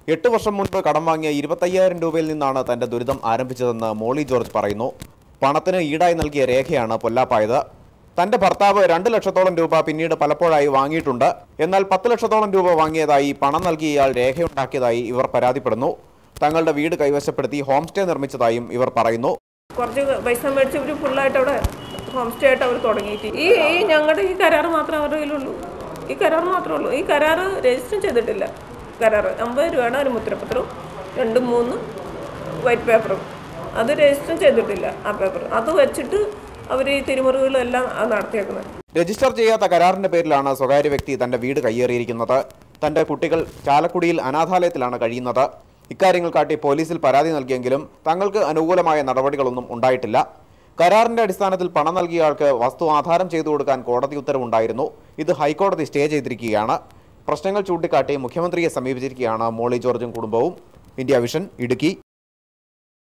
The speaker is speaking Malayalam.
എട്ട് വർഷം മുൻപ് കടം വാങ്ങിയ ഇരുപത്തയ്യായിരം രൂപയിൽ നിന്നാണ് തന്റെ ദുരിതം ആരംഭിച്ചതെന്ന് മോളി ജോർജ് പറയുന്നു പണത്തിന് ഈടായി നൽകിയ രേഖയാണ് പൊല്ലാപ്പായത് തന്റെ ഭർത്താവ് രണ്ട് ലക്ഷത്തോളം രൂപ പിന്നീട് പലപ്പോഴായി വാങ്ങിയിട്ടുണ്ട് എന്നാൽ പത്ത് ലക്ഷത്തോളം രൂപ വാങ്ങിയതായി പണം നൽകിയ ഇയാൾ രേഖയുണ്ടാക്കിയതായി ഇവർ പരാതിപ്പെടുന്നു തങ്ങളുടെ വീട് കൈവശപ്പെടുത്തി ഹോം സ്റ്റേ നിർമ്മിച്ചതായും ഇവർ പറയുന്നു കുറച്ച് പൈസ മേടിച്ച് ഇവർ ഫുള്ളായിട്ട് അവിടെ ഹോം സ്റ്റേ ആയിട്ട് അവർ തുടങ്ങിയിട്ട് ഈ ഈ ഞങ്ങളുടെ ഈ കരാർ മാത്രമേ അവരുടെ കയ്യിലുള്ളൂ ഈ കരാർ മാത്രമേ ഉള്ളൂ ഈ കരാർ രജിസ്റ്റർ ചെയ്തിട്ടില്ല കരാർ അമ്പത് രൂപയാണ് ഒരു മുദ്രപത്രവും രണ്ടും മൂന്നും വൈറ്റ് പേപ്പറും അത് രജിസ്റ്റർ ചെയ്തിട്ടില്ല ആ പേപ്പർ അത് വെച്ചിട്ട് അവർ ഈ തിരുമുറികളെല്ലാം നടത്തിയേക്കുന്നത് രജിസ്റ്റർ ചെയ്യാത്ത കരാറിന്റെ പേരിലാണ് സ്വകാര്യ വ്യക്തി തന്റെ വീട് കയ്യേറിയിരിക്കുന്നത് തന്റെ കുട്ടികൾ ചാലക്കുടിയിൽ അനാഥാലയത്തിലാണ് കഴിയുന്നത് ഇക്കാര്യങ്ങൾ കാട്ടി പോലീസിൽ പരാതി നൽകിയെങ്കിലും തങ്ങൾക്ക് അനുകൂലമായ നടപടികളൊന്നും ഉണ്ടായിട്ടില്ല കരാറിന്റെ അടിസ്ഥാനത്തിൽ പണം നൽകിയ ആൾക്ക് വസ്തു ആധാരം ചെയ്തു കൊടുക്കാൻ കോടതി ഉത്തരവുണ്ടായിരുന്നു ഇത് ഹൈക്കോടതി സ്റ്റേ ചെയ്തിരിക്കുകയാണ് പ്രശ്നങ്ങൾ ചൂണ്ടിക്കാട്ടി മുഖ്യമന്ത്രിയെ സമീപിച്ചിരിക്കുകയാണ് മോളി ജോർജും കുടുംബവും ഇന്ത്യ വിഷൻ ഇടുക്കി